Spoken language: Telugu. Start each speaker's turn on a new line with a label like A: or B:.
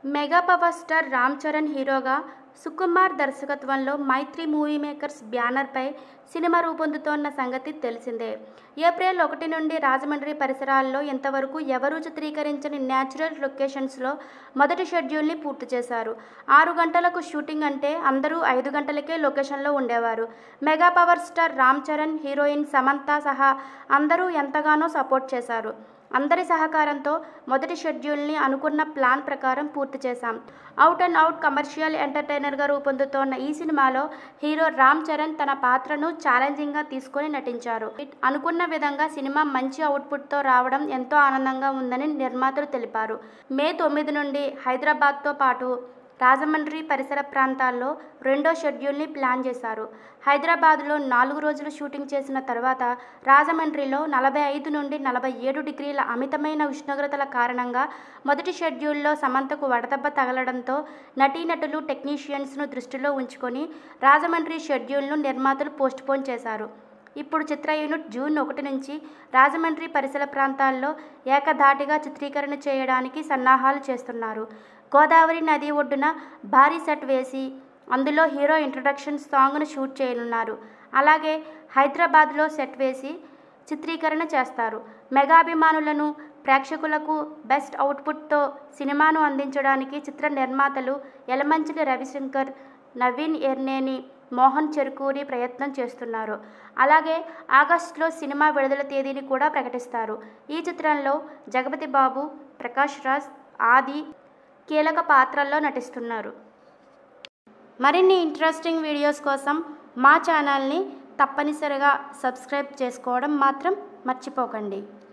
A: mega power star Ram Charan హీరోగా సుకుమార్ దర్శకత్వంలో మైత్రి మూవీ మేకర్స్ బ్యానర్పై సినిమా రూపొందుతోన్న సంగతి తెలిసిందే ఏప్రిల్ ఒకటి నుండి రాజమండ్రి పరిసరాల్లో ఇంతవరకు ఎవరూ చిత్రీకరించని న్యాచురల్ లొకేషన్స్లో మొదటి షెడ్యూల్ని పూర్తి చేశారు ఆరు గంటలకు షూటింగ్ అంటే అందరూ ఐదు గంటలకే లొకేషన్లో ఉండేవారు mega power star Ram Charan heroine Samantha సహా అందరూ ఎంతగానో సపోర్ట్ చేశారు అందరి సహకారంతో మొదటి షెడ్యూల్ని అనుకున్న ప్లాన్ ప్రకారం పూర్తి చేశాం అవుట్ అండ్ అవుట్ కమర్షియల్ ఎంటర్టైనర్గా రూపొందుతోన్న ఈ సినిమాలో హీరో రామ్ చరణ్ తన పాత్రను ఛాలెంజింగ్గా తీసుకొని నటించారు అనుకున్న విధంగా సినిమా మంచి అవుట్పుట్తో రావడం ఎంతో ఆనందంగా ఉందని నిర్మాతలు తెలిపారు మే తొమ్మిది నుండి హైదరాబాద్తో పాటు రాజమండ్రి పరిసర ప్రాంతాల్లో రెండో షెడ్యూల్ని ప్లాన్ చేశారు హైదరాబాద్లో నాలుగు రోజులు షూటింగ్ చేసిన తర్వాత రాజమండ్రిలో నలభై ఐదు నుండి నలభై ఏడు డిగ్రీల అమితమైన ఉష్ణోగ్రతల కారణంగా మొదటి షెడ్యూల్లో సమంతకు వడదెబ్బ తగలడంతో నటీనటులు టెక్నీషియన్స్ను దృష్టిలో ఉంచుకొని రాజమండ్రి షెడ్యూల్ను నిర్మాతలు పోస్ట్పోన్ చేశారు ఇప్పుడు చిత్ర యూనిట్ జూన్ ఒకటి నుంచి రాజమండ్రి పరిసర ప్రాంతాల్లో ఏకధాటిగా చిత్రీకరణ చేయడానికి సన్నాహాలు చేస్తున్నారు గోదావరి నది ఒడ్డున భారీ సెట్ వేసి అందులో హీరో ఇంట్రడక్షన్ సాంగ్ను షూట్ చేయనున్నారు అలాగే హైదరాబాద్లో సెట్ వేసి చిత్రీకరణ చేస్తారు మెగాభిమానులను ప్రేక్షకులకు బెస్ట్ అవుట్పుట్తో సినిమాను అందించడానికి చిత్ర నిర్మాతలు యలమంచిలి రవిశంకర్ నవీన్ ఎర్నేని మోహన్ చెరుకూరి ప్రయత్నం చేస్తున్నారు అలాగే ఆగస్టులో సినిమా విడుదల తేదీని కూడా ప్రకటిస్తారు ఈ చిత్రంలో జగపతి బాబు ప్రకాష్ రాజ్ ఆది కీలక పాత్రల్లో నటిస్తున్నారు మరిన్ని ఇంట్రెస్టింగ్ వీడియోస్ కోసం మా ఛానల్ని తప్పనిసరిగా సబ్స్క్రైబ్ చేసుకోవడం మాత్రం మర్చిపోకండి